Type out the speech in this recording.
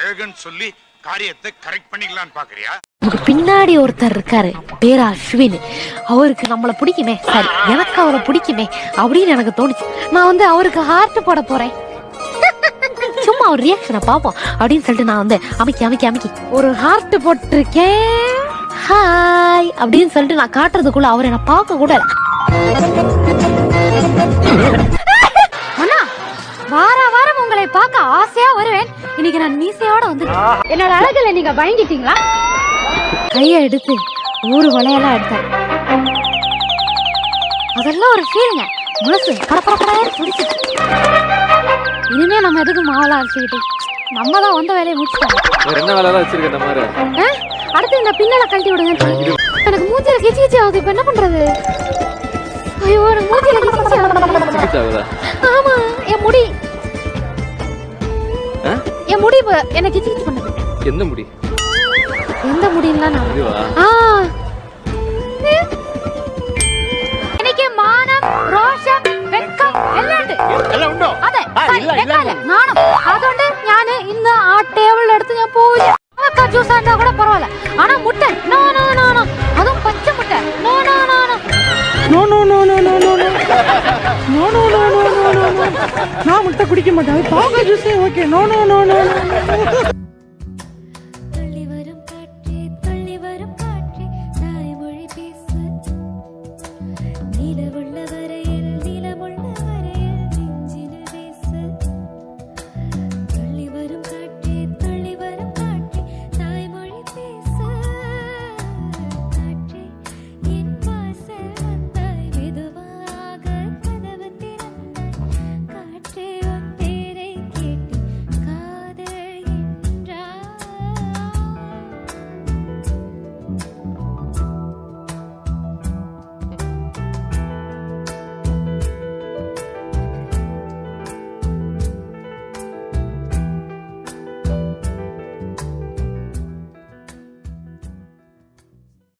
அழகுன்னு சொல்லி காரியத்தை கரெக்ட் பண்ணிக்கலாம்னு பாக்குறியா நமக்கு பின்னாடி ஒருத்தர் இருக்காரு பேரு அஸ்வின் அவருக்கு நம்மள பிடிக்குமே சரி எனக்கு அவரை பிடிக்குமே அப்படின்னு எனக்கு தோணுச்சு நான் வந்து அவருக்கு ஹார்ட் போட போறேன் சும்மா ஒரு ரியாக்ஷனை பார்ப்போம் அப்படின்னு சொல்லிட்டு நான் வந்து அமைக்கி அமைக்கி அமைக்கி ஒரு ஹார்ட் போட்டிருக்கேன் ஹாய் அப்படின்னு சொல்லிட்டு நான் காட்டுறதுக்குள்ள அவர் என்ன பார்க்க கூட இல்ல. அண்ணா வார வாரம் உங்களை பார்க்க ஆசையா வருவேன் இன்னைக்கு நான் மீசையோட வந்து என்னோட அழகுல நீங்க பயந்துட்டீங்களா கையை எடுத்து ஊரு வளையெல்லாம் எடுத்தார் அதெல்லாம் ஒரு ஃபீலுங்க மனசு பரபரப்படையா துடிச்சு இனிமே நம்ம எதுக்கு மாவெல்லாம் அரைச்சிக்கிட்டு நம்ம தான் வந்த வேலையை முடிச்சுட்டோம் வேற என்ன வேலை தான் வச்சிருக்க இந்த மாதிரி ஆ? அடுத்து இந்த பின்னலை கழட்டி விடுங்க எனக்கு மூஞ்சில கிச்சி கிச்சி ஆகுது இப்ப என்ன பண்றது ஐயோ எனக்கு மூஞ்சில கிச்சி கிச்சி ஆகுது சிகிச்சை ஆகுதா ஆமா என் முடி ஆ? என் முடி இப்ப என்ன கிச்சி கிச்சி பண்ணுது எந்த முடி எந்த முடியலாம் நான் இதுவா ஆ. എനിക്ക് മാനം രോഷം വെക്കം എല്ലാം ഉണ്ട് അതെ സോറി, വെക്കമല്ല, നാണം അതുകൊണ്ട് ഞാൻ ഇന്ന് ആ ടേബിളിൽ എടുത്ത് ഞാൻ പോവില്ല അവക്ക ജ്യൂസ് ആണ്ടാ കൂടെ പറവല്ല ആണോ മുട്ട നോ നോ നോ നോ അതും പച്ച മുട്ട no no no no no no no no no no no no no no no no no நான் முட்டை குடிக்க மாட்டேன் அது பாவக்காய் ஜூஸே okay no no no no no